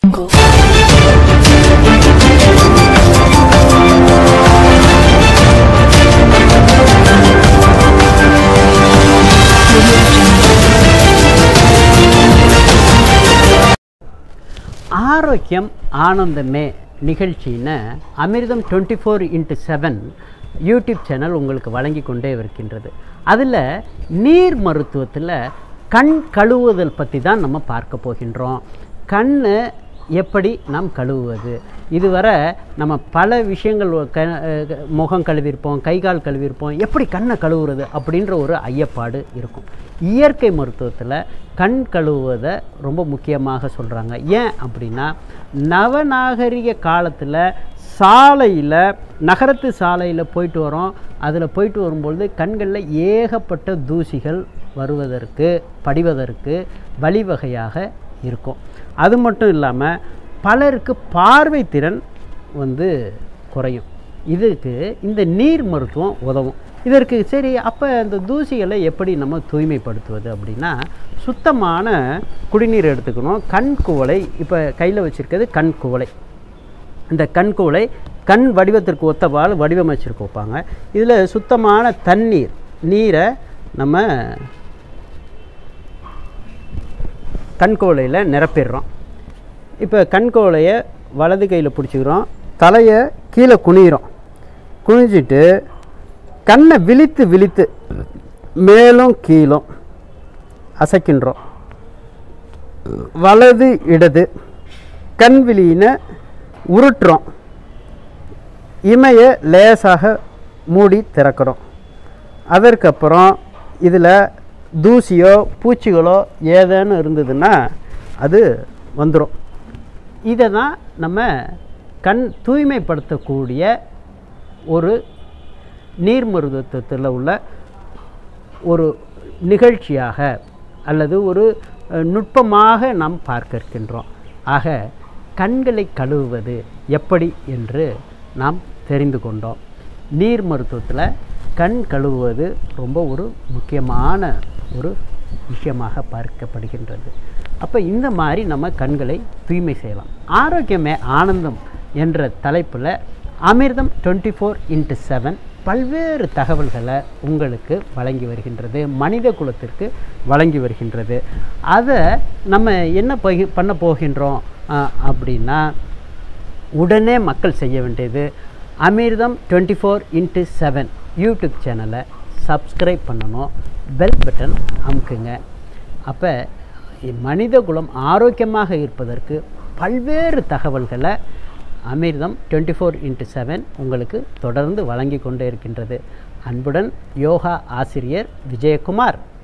ஆரோக்கியம் ஆனந்தமே நிகழ்ச்சின்னு Amirtham twenty four into seven YouTube channel உங்களுக்கு வழங்கி கொண்டே இருக்கின்றது அதில் நீர் மருத்துவத்தில் கண் கழுவுதல் பற்றி தான் நம்ம பார்க்க போகின்றோம் கண் எப்படி நாம் கழுவுவது இதுவரை நம்ம பல விஷயங்கள் க அஹ் முகம் கழுவிருப்போம் கை கால் கழுவிருப்போம் எப்படி கண்ணை கழுவுறது அப்படின்ற ஒரு ஐயப்பாடு இருக்கும் இயற்கை மருத்துவத்தில் கண் கழுவுவதை ரொம்ப முக்கியமாக சொல்கிறாங்க ஏன் அப்படின்னா நவநாகரிக காலத்தில் சாலையில் நகரத்து சாலையில் போயிட்டு வரோம் அதில் போயிட்டு வரும்பொழுது கண்களில் ஏகப்பட்ட தூசிகள் வருவதற்கு படிவதற்கு வழிவகையாக இருக்கும் அது மட்டும் இல்லாமல் பலருக்கு பார்வை திறன் வந்து குறையும் இதுக்கு இந்த நீர் மருத்துவம் உதவும் இதற்கு சரி அப்போ இந்த தூசிகளை எப்படி நம்ம தூய்மைப்படுத்துவது அப்படின்னா சுத்தமான குடிநீர் எடுத்துக்கணும் கண் குவளை இப்போ கையில் வச்சுருக்கிறது கண் குவளை இந்த கண் குவளை கண் வடிவத்திற்கு ஒத்தவாறு வடிவமைச்சிருக்க வைப்பாங்க இதில் சுத்தமான தண்ணீர் நீரை நம்ம கண்கோலையில் நிரப்பிடுறோம் இப்போ கண்கோலையை வலது கையில் பிடிச்சிக்கிறோம் தலையை கீழே குனிகிறோம் குனிஞ்சிட்டு கண்ணை விழித்து விழித்து மேலும் கீழும் அசைக்கின்றோம் வலது இடது கண் விழியினை உருட்டுறோம் இமையை லேசாக மூடி திறக்கிறோம் அதற்கப்புறம் இதில் தூசியோ பூச்சிகளோ ஏதேனும் இருந்ததுன்னா அது வந்துடும் இதை தான் நம்ம கண் தூய்மைப்படுத்தக்கூடிய ஒரு நீர் மருத்துவத்தில் உள்ள ஒரு நிகழ்ச்சியாக அல்லது ஒரு அஹ், நுட்பமாக நாம் பார்க்க இருக்கின்றோம் ஆக கண்களை கழுவுவது எப்படி என்று நாம் தெரிந்து கொண்டோம் நீர் மருத்துவத்தில் கண் கழுவுவது ரொம்ப ஒரு முக்கியமான ஒரு விஷயமாக பார்க்கப்படுகின்றது அப்போ இந்த மாதிரி நம்ம கண்களை தூய்மை செய்யலாம் ஆரோக்கியமே ஆனந்தம் என்ற தலைப்பில் அமிர்தம் டுவெண்ட்டி ஃபோர் இன்ட்டு செவன் பல்வேறு தகவல்களை உங்களுக்கு வழங்கி வருகின்றது மனித குலத்திற்கு வழங்கி வருகின்றது அதை நம்ம என்ன பகி பண்ண போகின்றோம் ஆ, அப்படின்னா உடனே மக்கள் செய்ய வேண்டியது Amirtham twenty four into seven YouTube சேனலை சப்ஸ்கிரைப் பண்ணணும் பெல் பட்டன் அமுக்குங்க அப்போ மனித குலம் ஆரோக்கியமாக இருப்பதற்கு பல்வேறு தகவல்களை அமிர்தம் டுவெண்ட்டி ஃபோர் இன்ட்டு செவன் உங்களுக்கு தொடர்ந்து வழங்கி கொண்டே இருக்கின்றது அன்புடன் யோகா ஆசிரியர் விஜயகுமார்